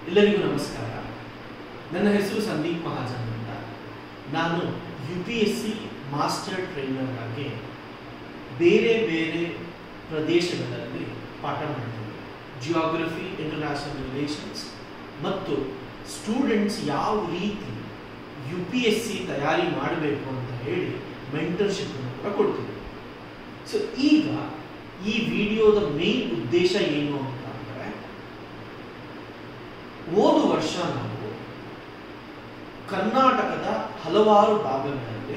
ಎಲ್ಲರಿಗೂ ನಮಸ್ಕಾರ ನನ್ನ ಹೆಸರು ಸಂದೀಪ್ ಮಹಾಜನ್ ಅಂತ ನಾನು U P S C master trainer ಆಗಿ ಬೇರೆ ಬೇರೆ ಪ್ರದೇಶಗಳಲ್ಲಿ ಪಾಠ ಮಾಡ್ತೀನಿ ಜಿಯೋಗ್ರಫಿ ಇಂಟರ್ನ್ಯಾಷನಲ್ ರಿಲೇಷನ್ಸ್ ಮತ್ತು ಸ್ಟೂಡೆಂಟ್ಸ್ ಯಾವ ರೀತಿ ಯು ಪಿ ಎಸ್ ಸಿ ತಯಾರಿ ಮಾಡಬೇಕು ಅಂತ ಹೇಳಿ ಮೆಂಟರ್ಶಿಪ್ ಕೂಡ ಕೊಡ್ತೀವಿ ಸೊ ಈಗ ಈ ವಿಡಿಯೋದ ಮೇನ್ ಉದ್ದೇಶ ಏನು ಅಂತ ಅಂದರೆ ಹೋದ ವರ್ಷ ನಾವು ಕರ್ನಾಟಕದ ಹಲವಾರು ಭಾಗಗಳಲ್ಲಿ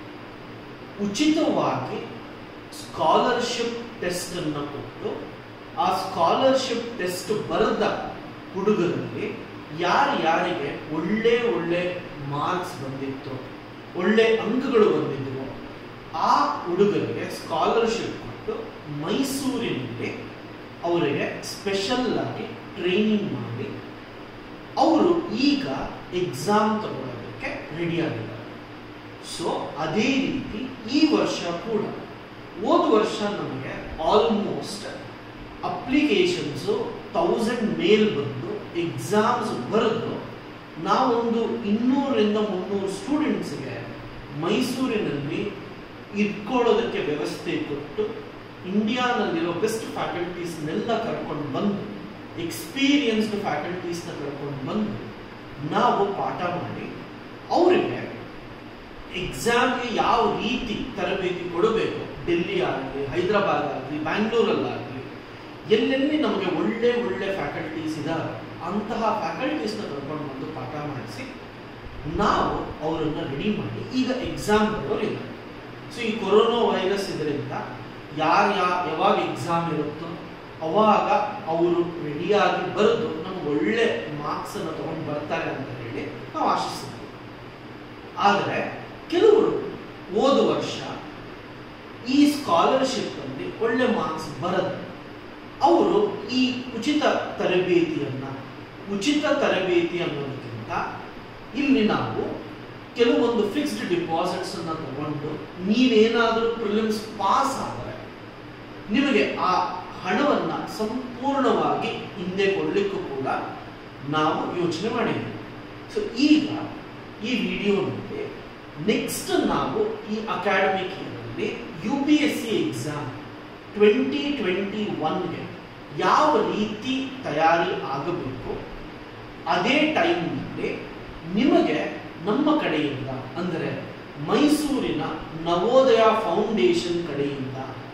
ಉಚಿತವಾಗಿ ಸ್ಕಾಲರ್ಶಿಪ್ ಟೆಸ್ಟ್ ಅನ್ನು ಕೊಟ್ಟು ಆ ಸ್ಕಾಲರ್ಶಿಪ್ ಟೆಸ್ಟ್ ಬರೆದ ಹುಡುಗರಲ್ಲಿ ಯಾರ್ಯಾರಿಗೆ ಒಳ್ಳೆ ಒಳ್ಳೆ ಮಾರ್ಕ್ಸ್ ಬಂದಿತ್ತು ಒಳ್ಳೆ ಅಂಕಗಳು ಬಂದಿದ್ವು ಆ ಹುಡುಗರಿಗೆ ಸ್ಕಾಲರ್ಶಿಪ್ ಕೊಟ್ಟು ಮೈಸೂರಿನಲ್ಲಿ ಅವರಿಗೆ ಸ್ಪೆಷಲ್ ಆಗಿ ಟ್ರೈನಿಂಗ್ ಮಾಡಿ ಅವರು ಈಗ ಎಕ್ಸಾಮ್ ತಗೊಳ್ಳೋದಕ್ಕೆ ರೆಡಿ ಆಗಿದ್ದಾರೆ ಸೊ ಅದೇ ರೀತಿ ಈ ವರ್ಷ ಕೂಡ ಹೋದ ವರ್ಷ ನಮಗೆ ಆಲ್ಮೋಸ್ಟ್ ಅಪ್ಲಿಕೇಶನ್ಸು ತೌಸಂಡ್ ಮೇಲ್ ಬಂದು ಎಕ್ಸಾಮ್ಸ್ ಬರೆದು ನಾವೊಂದು ಇನ್ನೂರಿಂದ ಮುನ್ನೂರು ಸ್ಟೂಡೆಂಟ್ಸ್ಗೆ ಮೈಸೂರಿನಲ್ಲಿ ಇಟ್ಕೊಳ್ಳೋದಕ್ಕೆ ವ್ಯವಸ್ಥೆ ಕೊಟ್ಟು ಇಂಡಿಯಾನಲ್ಲಿರೋ ಬೆಸ್ಟ್ ಫ್ಯಾಕಲ್ಟೀಸ್ನೆಲ್ಲ ಕರ್ಕೊಂಡು ಬಂದು ಎಕ್ಸ್ಪೀರಿಯನ್ಸ್ಡ್ ಫ್ಯಾಕಲ್ಟೀಸ್ನ ಕರ್ಕೊಂಡು ಬಂದು ನಾವು ಪಾಠ ಮಾಡಿ ಅವರಿಗೆ ಎಕ್ಸಾಮ್ಗೆ ಯಾವ ರೀತಿ ತರಬೇತಿ ಕೊಡಬೇಕು ಡೆಲ್ಲಿ ಆಗಲಿ ಹೈದರಾಬಾದ್ ಆಗಲಿ ಬ್ಯಾಂಗ್ಳೂರಲ್ಲಾಗಲಿ ಎಲ್ಲೆಲ್ಲಿ ನಮಗೆ ಒಳ್ಳೆ ಒಳ್ಳೆ ಫ್ಯಾಕಲ್ಟೀಸ್ ಇದ್ದಾರೆ ಅಂತಹ ಫ್ಯಾಕಲ್ಟೀಸ್ನ ಕರ್ಕೊಂಡು ಬಂದು ಪಾಠ ಮಾಡಿಸಿ ನಾವು ಅವರನ್ನು ರೆಡಿ ಮಾಡಿ ಈಗ ಎಕ್ಸಾಮ್ ಬರೋರು ಇದ್ದಾರೆ ಸೊ ಈ ಕೊರೋನಾ ವೈರಸ್ ಇದರಿಂದ ಯಾರು ಯಾ ಯಾವಾಗ ಎಕ್ಸಾಮ್ ಇರುತ್ತೋ ಅವಾಗ ಅವರು ರೆಡಿಯಾಗಿ ಬರೆದು ನಮ್ಗೆ ಒಳ್ಳೆ ಮಾರ್ಕ್ಸ್ ಅನ್ನು ತಗೊಂಡು ಬರ್ತಾರೆ ಅಂತ ಹೇಳಿ ನಾವು ಆಶಿಸ್ತೀವಿ ಆದರೆ ಕೆಲವರು ಹೋದ ವರ್ಷ ಈ ಸ್ಕಾಲರ್ಶಿಪ್ ಅಲ್ಲಿ ಒಳ್ಳೆ ಮಾರ್ಕ್ಸ್ ಬರದೆ ಅವರು ಈ ಉಚಿತ ತರಬೇತಿಯನ್ನ ಉಚಿತ ತರಬೇತಿ ಅನ್ನೋದಕ್ಕಿಂತ ಇಲ್ಲಿ ನಾವು ಕೆಲವೊಂದು ಫಿಕ್ಸ್ಡ್ ಡಿಪಾಸಿಟ್ಸ್ ಅನ್ನ ತಗೊಂಡು ನೀವೇನಾದರೂ ಪ್ರಿಲಿಮ್ಸ್ ಪಾಸ್ ಆದರೆ ನಿಮಗೆ ಆ ಹಣವನ್ನ ಸಂಪೂರ್ಣವಾಗಿ ಹಿಂದೆ ಕೊಡ್ಲಿಕ್ಕೂ ಕೂಡ ನಾವು ಯೋಚನೆ ಮಾಡಿದ್ದೀವಿ ಸೊ ಈಗ ಈ ವಿಡಿಯೋನಲ್ಲಿ ನೆಕ್ಸ್ಟ್ ನಾವು ಈ ಅಕಾಡೆಮಿಕ್ ಇಯರಲ್ಲಿ U P S C exam twenty twenty ಒನ್ಗೆ ಯಾವ ರೀತಿ ತಯಾರಿ ಆಗಬೇಕು ಅದೇ ಟೈಮ್ನಲ್ಲಿ ನಿಮಗೆ ನಮ್ಮ ಕಡೆಯಿಂದ ಅಂದರೆ ಮೈಸೂರಿನ ನವೋದಯ ಫೌಂಡೇಶನ್ ಕಡೆಯಿಂದ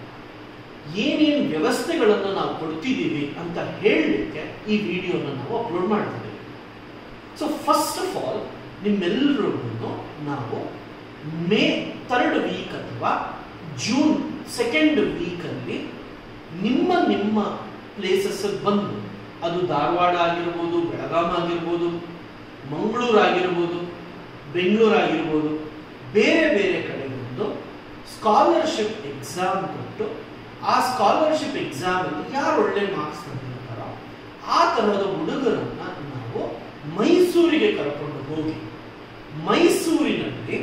ಏನೇನು ವ್ಯವಸ್ಥೆಗಳನ್ನು ನಾವು ಕೊಡ್ತಿದ್ದೀವಿ ಅಂತ ಹೇಳಲಿಕ್ಕೆ ಈ ವಿಡಿಯೋನ ನಾವು ಅಪ್ಲೋಡ್ ಮಾಡ್ತಿದ್ದೀವಿ ಸೊ ಫಸ್ಟ್ ಆಫ್ ಆಲ್ ನಿಮ್ಮೆಲ್ಲರಿಗೂ ನಾವು ಮೇ ಥರ್ಡ್ ವೀಕ್ ಅಥವಾ ಜೂನ್ ಸೆಕೆಂಡ್ ವೀಕಲ್ಲಿ ನಿಮ್ಮ ನಿಮ್ಮ ಪ್ಲೇಸಸ್ ಬಂದು ಅದು ಧಾರವಾಡ ಆಗಿರ್ಬೋದು ಬೆಳಗಾಂ ಆಗಿರ್ಬೋದು ಮಂಗಳೂರು ಆಗಿರ್ಬೋದು ಬೆಂಗಳೂರು ಆಗಿರ್ಬೋದು ಬೇರೆ ಬೇರೆ ಕಡೆ ಬಂದು ಸ್ಕಾಲರ್ಶಿಪ್ ಎಕ್ಸಾಮ್ ಕೊಟ್ಟು ಆ ಸ್ಕಾಲರ್ಶಿಪ್ ಎಕ್ಸಾಮಲ್ಲಿ ಯಾರು ಒಳ್ಳೆ ಮಾರ್ಕ್ಸ್ ತಂದಿರ್ತಾರೋ ಆ ತರಹದ ಹುಡುಗರನ್ನ ನಾವು ಮೈಸೂರಿಗೆ ಕರ್ಕೊಂಡು ಹೋಗಿ ಮೈಸೂರಿನಲ್ಲಿ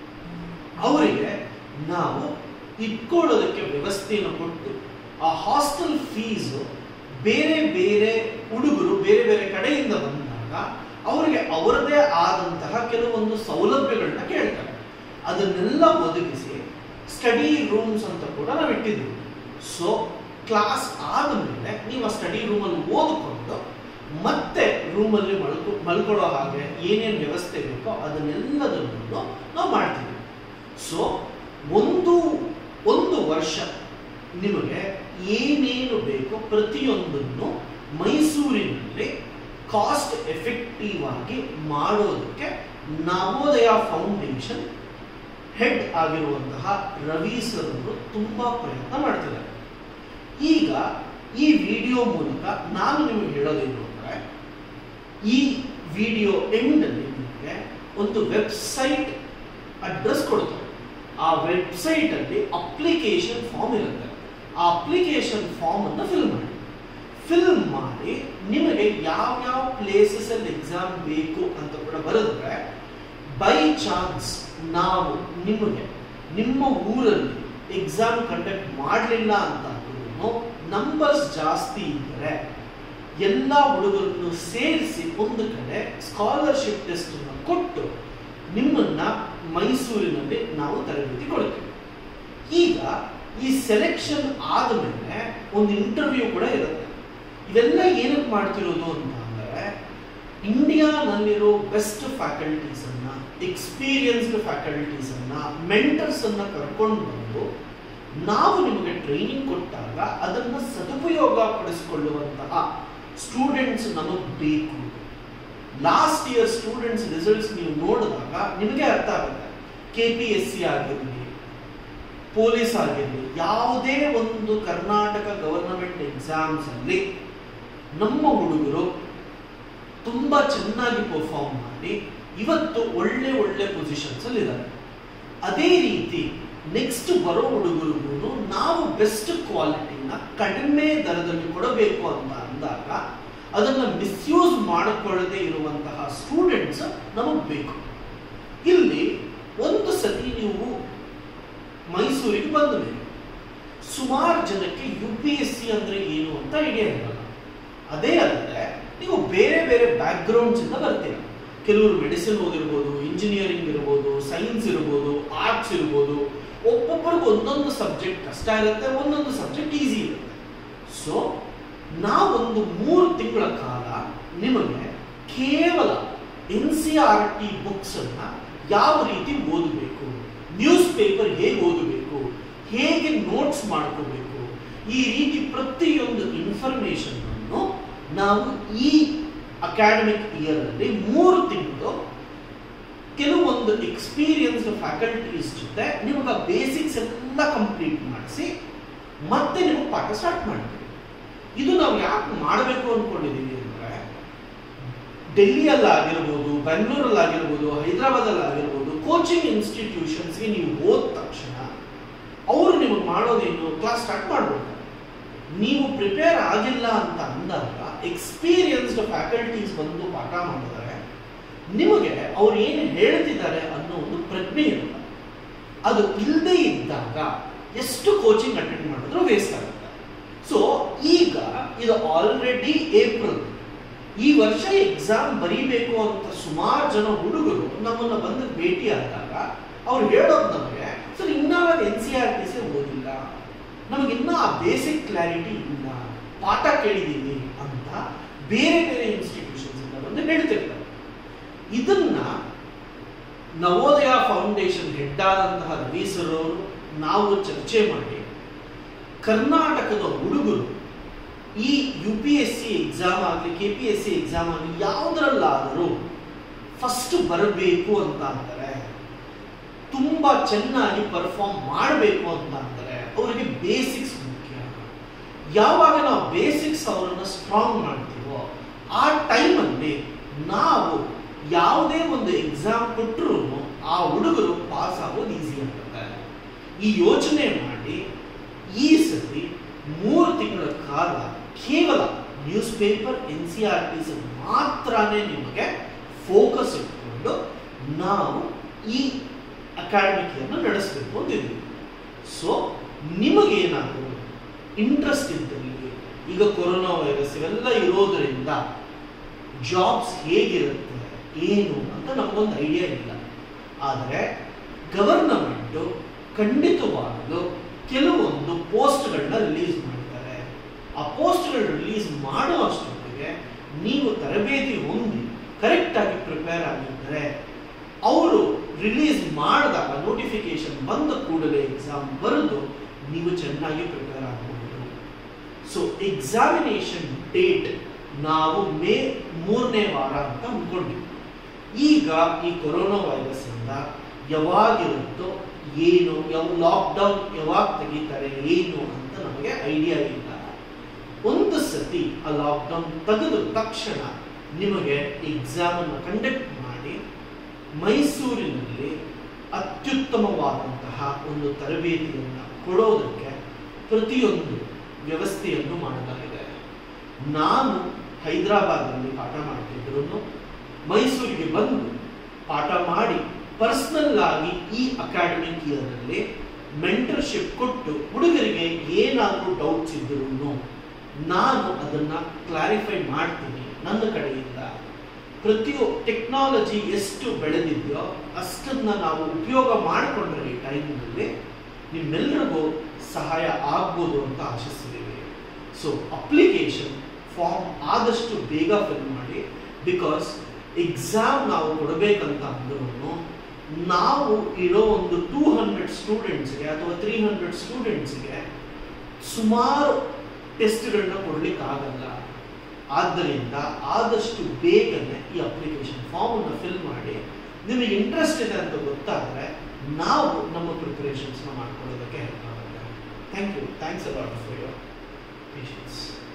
ಅವರಿಗೆ ನಾವು ಇಟ್ಕೊಳ್ಳೋದಕ್ಕೆ ವ್ಯವಸ್ಥೆಯನ್ನು ಕೊಟ್ಟು ಆ ಹಾಸ್ಟೆಲ್ ಫೀಸು ಬೇರೆ ಬೇರೆ ಹುಡುಗರು ಬೇರೆ ಬೇರೆ ಕಡೆಯಿಂದ ಬಂದಾಗ ಅವರಿಗೆ ಅವರದೇ ಆದಂತಹ ಕೆಲವೊಂದು ಸೌಲಭ್ಯಗಳನ್ನ ಕೇಳ್ತಾರೆ ಅದನ್ನೆಲ್ಲ ಒದಗಿಸಿ ಸ್ಟಡಿ ರೂಮ್ಸ್ ಅಂತ ಕೂಡ ನಾವು ಇಟ್ಟಿದ್ದೀವಿ ಸೊ ಕ್ಲಾಸ್ ಆದಮೇಲೆ ನೀವು ಆ ಸ್ಟಡಿ ರೂಮಲ್ಲಿ ಓದಿಕೊಂಡು ಮತ್ತೆ ರೂಮಲ್ಲಿ ಮಲ್ಕೊ ಮಲ್ಕೊಳ್ಳೋ ಹಾಗೆ ಏನೇನು ವ್ಯವಸ್ಥೆ ಬೇಕೋ ಅದನ್ನೆಲ್ಲದನ್ನು ನಾವು ಮಾಡ್ತೀವಿ ಸೊ ಒಂದು ಒಂದು ವರ್ಷ ನಿಮಗೆ ಏನೇನು ಬೇಕೋ ಪ್ರತಿಯೊಂದನ್ನು ಮೈಸೂರಿನಲ್ಲಿ ಕಾಸ್ಟ್ ಎಫೆಕ್ಟಿವ್ ಆಗಿ ಮಾಡೋದಕ್ಕೆ ನವೋದಯ ಫೌಂಡೇಶನ್ ಹೆಡ್ ಆಗಿರುವಂತಹ ರವಿ ಸರ್ ಅವರು ತುಂಬಾ ಪ್ರಯತ್ನ ಮಾಡ್ತಿದ್ದಾರೆ ಈಗ ಈ ವಿಡಿಯೋ ಮೂಲಕ ನಾನು ನಿಮಗೆ ಹೇಳೋದೇನು ಅಂದರೆ ಈ ವಿಡಿಯೋ ಎಂಡಲ್ಲಿ ನಿಮಗೆ ಒಂದು ವೆಬ್ಸೈಟ್ ಅಡ್ರೆಸ್ ಕೊಡ್ತಾರೆ ಆ ವೆಬ್ಸೈಟ್ ಅಲ್ಲಿ ಅಪ್ಲಿಕೇಶನ್ ಫಾರ್ಮ್ ಇರುತ್ತೆ ಆ ಅಪ್ಲಿಕೇಶನ್ ಫಾರ್ಮ್ ಅನ್ನು ಫಿಲ್ ಮಾಡಿ ಫಿಲ್ ಮಾಡಿ ನಿಮಗೆ ಯಾವ ಯಾವ ಪ್ಲೇಸಸ್ ಅಲ್ಲಿ ಎಕ್ಸಾಮ್ ಬೇಕು ಅಂತ ಕೂಡ ಬರೆದ್ರೆ ಬೈ ಚಾನ್ಸ್ ನಾವು ನಿಮಗೆ ನಿಮ್ಮ ಊರಲ್ಲಿ ಎಕ್ಸಾಮ್ ಕಂಡಕ್ಟ್ ಮಾಡಲಿಲ್ಲ ಅಂತ ನಂಬರ್ಸ್ ಜಾಸ್ತಿ ಇದ್ದರೆ ಎಲ್ಲ ಹುಡುಗರನ್ನು ಸೇರಿಸಿ ಒಂದು ಕಡೆ ಸ್ಕಾಲರ್ಶಿಪ್ ಟೆಸ್ಟ್ ಕೊಟ್ಟು ನಿಮ್ಮನ್ನ ಮೈಸೂರಿನಲ್ಲಿ ನಾವು ತರಬೇತಿ ಕೊಡ್ತೇವೆ ಈಗ ಈ ಸೆಲೆಕ್ಷನ್ ಆದಮೇಲೆ ಒಂದು ಇಂಟರ್ವ್ಯೂ ಕೂಡ ಇರುತ್ತೆ ಇವೆಲ್ಲ ಏನಕ್ಕೆ ಮಾಡ್ತಿರೋದು ಅಂತ ಅಂದರೆ ಇಂಡಿಯಾನಲ್ಲಿರೋ ಬೆಸ್ಟ್ ಫ್ಯಾಕಲ್ಟೀಸ್ ಅನ್ನ ಎಕ್ಸ್ಪೀರಿಯನ್ಸ್ಡ್ ಫ್ಯಾಕಲ್ಟೀಸ್ ಅನ್ನ ಮೆಂಟರ್ಸ್ ಅನ್ನ ಕರ್ಕೊಂಡು ಬಂದು ನಾವು ನಿಮಗೆ ಟ್ರೈನಿಂಗ್ ಕೊಟ್ಟಾಗ ಅದನ್ನು ಸದುಪಯೋಗ ಪಡಿಸಿಕೊಳ್ಳುವಂತಹ ಸ್ಟೂಡೆಂಟ್ಸ್ ನಮಗೆ ಬೇಕು ಲಾಸ್ಟ್ ಇಯರ್ ಸ್ಟೂಡೆಂಟ್ಸ್ ರಿಸಲ್ಟ್ಸ್ ನೀವು ನೋಡಿದಾಗ ನಿಮಗೆ ಅರ್ಥ ಆಗುತ್ತೆ ಕೆ ಪಿ ಎಸ್ ಸಿ ಆಗಿರಲಿ ಪೊಲೀಸ್ ಆಗಿರಲಿ ಯಾವುದೇ ಒಂದು ಕರ್ನಾಟಕ ಗವರ್ನಮೆಂಟ್ ಎಕ್ಸಾಮ್ಸ್ ಅಲ್ಲಿ ನಮ್ಮ ಹುಡುಗರು ತುಂಬಾ ಚೆನ್ನಾಗಿ ಪರ್ಫಾರ್ಮ್ ಮಾಡಿ ಇವತ್ತು ಒಳ್ಳೆ ಒಳ್ಳೆ ಪೊಸಿಷನ್ಸ್ ಅಲ್ಲಿ ಇದ್ದಾರೆ ಅದೇ ರೀತಿ ನೆಕ್ಸ್ಟ್ ಬರೋ ಹುಡುಗರಿಗೂ ನಾವು ಬೆಸ್ಟ್ ಕ್ವಾಲಿಟಿನ ಕಡಿಮೆ ದರದಲ್ಲಿ ಕೊಡಬೇಕು ಅಂತ ಅಂದಾಗ ಅದನ್ನ ಮಿಸ್ಯೂಸ್ ಮಾಡಿಕೊಳ್ಳದೆ ಇರುವಂತಹ ಸ್ಟೂಡೆಂಟ್ಸ್ ನಮಗೆ ಬೇಕು ಇಲ್ಲಿ ಒಂದು ಸತಿ ನೀವು ಮೈಸೂರಿಗೆ ಬಂದ ಮೇಲೆ ಸುಮಾರು ಜನಕ್ಕೆ ಯು ಪಿ ಎಸ್ ಸಿ ಅಂದ್ರೆ ಏನು ಅಂತ ಐಡಿಯಾ ಇರಲ್ಲ ಅದೇ ಅಲ್ಲದೆ ನೀವು ಬೇರೆ ಬೇರೆ ಬ್ಯಾಕ್ಗ್ರೌಂಡ್ಸ್ ಇಂದ ಬರ್ತೀರ ಕೆಲವರು ಮೆಡಿಸಿನ್ ಓದಿರ್ಬೋದು ಇಂಜಿನಿಯರಿಂಗ್ ಇರ್ಬೋದು ಸೈನ್ಸ್ ಇರ್ಬೋದು ಆರ್ಟ್ಸ್ ಇರ್ಬೋದು ಒಬ್ಬೊಬ್ಬರಿಗೂ ಒಂದೊಂದು ಸಬ್ಜೆಕ್ಟ್ ಕಷ್ಟ ಇರುತ್ತೆ ಒಂದೊಂದು ಸಬ್ಜೆಕ್ಟ್ ಈಸಿ ಇರುತ್ತೆ ಸೊ ನಾವೊಂದು ಮೂರು ತಿಂಗಳ ಕಾಲ ನಿಮಗೆ ಕೇವಲ N C R T books ಅನ್ನ ಯಾವ ರೀತಿ ಓದಬೇಕು ನ್ಯೂಸ್ ಪೇಪರ್ ಹೇಗೆ ಓದಬೇಕು ಹೇಗೆ ನೋಟ್ಸ್ ಮಾಡ್ಕೋಬೇಕು ಈ ರೀತಿ ಪ್ರತಿಯೊಂದು ಇನ್ಫಾರ್ಮೇಶನ್ ಅನ್ನು ನಾವು ಈ ಅಕಾಡೆಮಿಕ್ ಇಯರ್ ಅಲ್ಲಿ ಮೂರು ತಿಂಗಳು ಕೆಲವೊಂದು ಎಕ್ಸ್ಪೀರಿಯನ್ಸ್ಡ್ ಫ್ಯಾಕಲ್ಟೀಸ್ ಜೊತೆ ನಿಮಗೆ ಬೇಸಿಕ್ಸ್ ಎಲ್ಲ ಕಂಪ್ಲೀಟ್ ಮಾಡಿಸಿ ಮತ್ತೆ ನಿಮಗೆ ಪಾಠ ಸ್ಟಾರ್ಟ್ ಮಾಡ್ತೀವಿ ಇದು ನಾವು ಯಾಕೆ ಮಾಡಬೇಕು ಅಂದ್ಕೊಂಡಿದ್ದೀವಿ ಅಂದರೆ ಡೆಲ್ಲಿಯಲ್ಲಾಗಿರ್ಬೋದು ಬೆಂಗಳೂರಲ್ಲಾಗಿರ್ಬೋದು ಹೈದರಾಬಾದಲ್ಲಾಗಿರ್ಬೋದು ಕೋಚಿಂಗ್ ಇನ್ಸ್ಟಿಟ್ಯೂಷನ್ಸ್ಗೆ ನೀವು ಹೋದ ತಕ್ಷಣ ಅವರು ನಿಮಗೆ ಮಾಡೋದೇನು ಕ್ಲಾಸ್ ಸ್ಟಾರ್ಟ್ ಮಾಡ್ಬೇಕು ನೀವು ಪ್ರಿಪೇರ್ ಆಗಿಲ್ಲ ಅಂತ ಅಂದಾಗ ಎಕ್ಸ್ಪೀರಿಯನ್ಸ್ಡ್ ಫ್ಯಾಕಲ್ಟೀಸ್ ಬಂದು ಪಾಠ ಮಾಡಿದರೆ ನಿಮಗೆ ಅವ್ರು ಏನು ಹೇಳ್ತಿದ್ದಾರೆ ಅನ್ನೋ ಒಂದು ಪ್ರಜ್ಞೆ ಇರಲ್ಲ ಅದು ಇಲ್ಲದೆ ಇದ್ದಾಗ ಎಷ್ಟು ಕೋಚಿಂಗ್ ಅಟೆಂಡ್ ಮಾಡಿದ್ರು ವೇಸ್ಟ್ ಆಗುತ್ತೆ ಸೊ ಈಗ ಇದು ಆಲ್ರೆಡಿ ಏಪ್ರಿಲ್ ಈ ವರ್ಷ ಎಕ್ಸಾಮ್ ಬರೀಬೇಕು ಅಂತ ಸುಮಾರು ಜನ ಹುಡುಗರು ನಮ್ಮನ್ನ ಬಂದು ಭೇಟಿ ಆದಾಗ ಅವ್ರು ಹೇಳೋದು ನಮಗೆ ಸರ್ ಇನ್ನೂ N C R T C ಓದಿಲ್ಲ ನಮಗೆ ಇನ್ನೂ ಆ ಬೇಸಿಕ್ ಕ್ಲಾರಿಟಿ ಇಲ್ಲ ಪಾಠ ಕೇಳಿದ್ದೀವಿ ಅಂತ ಬೇರೆ ಬೇರೆ ಇನ್ಸ್ಟಿಟ್ಯೂಷನ್ಸ್ ಇಂದ ಬಂದು ಹೇಳ್ತಿರ್ತಾರೆ ಇದನ್ನ ನವೋದಯ ಫೌಂಡೇಶನ್ ಹೆಡ್ ಆದಂತಹ ರವಿ ಸರ್ ಅವರು ನಾವು ಚರ್ಚೆ ಮಾಡಿ ಕರ್ನಾಟಕದ ಹುಡುಗರು ಈ U P S C exam ಆಗಲಿ K P S C exam ಆಗಲಿ ಯಾವುದರಲ್ಲಾದರೂ ಫಸ್ಟ್ ಬರಬೇಕು ಅಂತ ಅಂತಾರೆ ತುಂಬಾ ಚೆನ್ನಾಗಿ ಪರ್ಫಾರ್ಮ್ ಮಾಡಬೇಕು ಅಂತ ಅಂತಾರೆ ಅವರಿಗೆ ಬೇಸಿಕ್ಸ್ ಮುಖ್ಯ ಯಾವಾಗ ನಾವು ಬೇಸಿಕ್ಸ್ ಅವರನ್ನ ಸ್ಟ್ರಾಂಗ್ ಮಾಡ್ತೀವೋ ಆ ಟೈಮಲ್ಲಿ ನಾವು ಯಾವುದೇ ಒಂದು ಎಕ್ಸಾಮ್ ಕೊಟ್ಟರು ಆ ಹುಡುಗರು ಪಾಸ್ ಆಗೋದು ಈಸಿ ಆಗುತ್ತೆ ಈ ಯೋಚನೆ ಮಾಡಿ ಈ ಸತಿ ಮೂರು ತಿಂಗಳ ಕಾಲ ಕೇವಲ newspaper N C R T ಮಾತ್ರನೇ ನಿಮಗೆ ಫೋಕಸ್ ಇಟ್ಕೊಂಡು ನಾವು ಈ ಅಕಾಡೆಮಿಕ್ ಇಯರ್ನ ನಡೆಸಬೇಕು ಅಂತಿದ್ದೀವಿ ಸೊ ನಿಮಗೇನಾದರೂ ಇಂಟ್ರೆಸ್ಟ್ ಇದ್ದಲ್ಲಿ ಈಗ ಕೊರೋನಾ ವೈರಸ್ ಇವೆಲ್ಲ ಇರೋದರಿಂದ ಜಾಬ್ಸ್ ಹೇಗಿರುತ್ತೆ ಏನು ಅಂತ ನಮಗೊಂದು ಐಡಿಯಾ ಇಲ್ಲ ಆದರೆ ಗವರ್ನಮೆಂಟು ಖಂಡಿತವಾಗಲು ಕೆಲವೊಂದು ಪೋಸ್ಟ್ಗಳನ್ನ ರಿಲೀಸ್ ಮಾಡಿದ್ದಾರೆ ಆ ಪೋಸ್ಟ್ಗಳು ರಿಲೀಸ್ ಮಾಡೋ ಅಷ್ಟೊತ್ತಿಗೆ ನೀವು ತರಬೇತಿ ಹೊಂದಿ ಕರೆಕ್ಟಾಗಿ ಪ್ರಿಪೇರ್ ಆಗಿದ್ದರೆ ಅವರು ರಿಲೀಸ್ ಮಾಡಿದಾಗ ನೋಟಿಫಿಕೇಶನ್ ಬಂದ ಕೂಡಲೇ ಎಕ್ಸಾಮ್ ಬರೆದು ನೀವು ಚೆನ್ನಾಗಿ ಪ್ರಿಪೇರ್ ಆಗಬಹುದು ಸೊ ಎಕ್ಸಾಮಿನೇಷನ್ ಡೇಟ್ ನಾವು ಮೇ ಮೂರನೇ ವಾರ ಅಂತ ಅಂದ್ಕೊಂಡಿದ್ವಿ ಈಗ ಈ ಕೊರೋನಾ ವೈರಸ್ ಇಂದ ಯಾವಾಗಿರುತ್ತೋ ಏನು ಯಾವ ಲಾಕ್ಡೌನ್ ಯಾವಾಗ ತೆಗಿತಾರೆ ಏನು ಅಂತ ನಮಗೆ ಐಡಿಯಾ ಇಲ್ಲ ಒಂದು ಸತಿ ಆ ಲಾಕ್ಡೌನ್ ತೆಗೆದ ತಕ್ಷಣ ನಿಮಗೆ ಎಕ್ಸಾಮ್ ಅನ್ನು ಕಂಡಕ್ಟ್ ಮಾಡಿ ಮೈಸೂರಿನಲ್ಲಿ ಅತ್ಯುತ್ತಮವಾದಂತಹ ಒಂದು ತರಬೇತಿಯನ್ನು ಕೊಡೋದಕ್ಕೆ ಪ್ರತಿಯೊಂದು ವ್ಯವಸ್ಥೆಯನ್ನು ಮಾಡಲಾಗಿದೆ ನಾನು ಹೈದರಾಬಾದಲ್ಲಿ ಪಾಠ ಮಾಡ್ತಿದ್ರು ಮೈಸೂರಿಗೆ ಬಂದು ಪಾಠ ಮಾಡಿ ಪರ್ಸನಲ್ ಆಗಿ ಈ ಅಕಾಡೆಮಿಕ್ ಇಯರ್ನಲ್ಲಿ ಮೆಂಟರ್ಶಿಪ್ ಕೊಟ್ಟು ಹುಡುಗರಿಗೆ ಏನಾದರೂ ಡೌಟ್ಸ್ ಇದ್ರೂ ನಾನು ಅದನ್ನು ಕ್ಲಾರಿಫೈ ಮಾಡ್ತೀನಿ ನನ್ನ ಕಡೆಯಿಂದ ಪ್ರತಿಯೊ ಟೆಕ್ನಾಲಜಿ ಎಷ್ಟು ಬೆಳೆದಿದೆಯೋ ಅಷ್ಟನ್ನ ನಾವು ಉಪಯೋಗ ಮಾಡಿಕೊಂಡ್ರೆ ಈ ಟೈಮ್ನಲ್ಲಿ ನಿಮ್ಮೆಲ್ಲರಿಗೂ ಸಹಾಯ ಆಗ್ಬೋದು ಅಂತ ಆಶಿಸ್ತಿದ್ದೀವಿ ಸೊ ಅಪ್ಲಿಕೇಶನ್ ಫಾರ್ಮ್ ಆದಷ್ಟು ಬೇಗ ಫಿಲ್ ಮಾಡಿ ಬಿಕಾಸ್ ಎಕ್ಸಾಮ್ ನಾವು ಕೊಡಬೇಕಂತ ಅಂದ್ರೂ ನಾವು ಇರೋ ಒಂದು ಟೂ ಹಂಡ್ರೆಡ್ ಸ್ಟೂಡೆಂಟ್ಸ್ಗೆ ಅಥವಾ ತ್ರೀ ಹಂಡ್ರೆಡ್ ಸ್ಟೂಡೆಂಟ್ಸ್ಗೆ ಸುಮಾರು ಟೆಸ್ಟ್ಗಳನ್ನ ಕೊಡ್ಲಿಕ್ಕಾಗಲ್ಲ ಆದ್ದರಿಂದ ಆದಷ್ಟು ಬೇಗನೆ ಈ ಅಪ್ಲಿಕೇಶನ್ ಫಾರ್ಮನ್ನು ಫಿಲ್ ಮಾಡಿ ನಿಮಗೆ ಇಂಟ್ರೆಸ್ಟ್ ಇದೆ ಅಂತ ಗೊತ್ತಾದರೆ ನಾವು ನಮ್ಮ ಪ್ರಿಪರೇಷನ್ಸ್ನ ಮಾಡ್ಕೊಳ್ಳೋದಕ್ಕೆ ಹೆಲ್ಪ್ ಆಗುತ್ತೆ thank you thanks a lot for your patience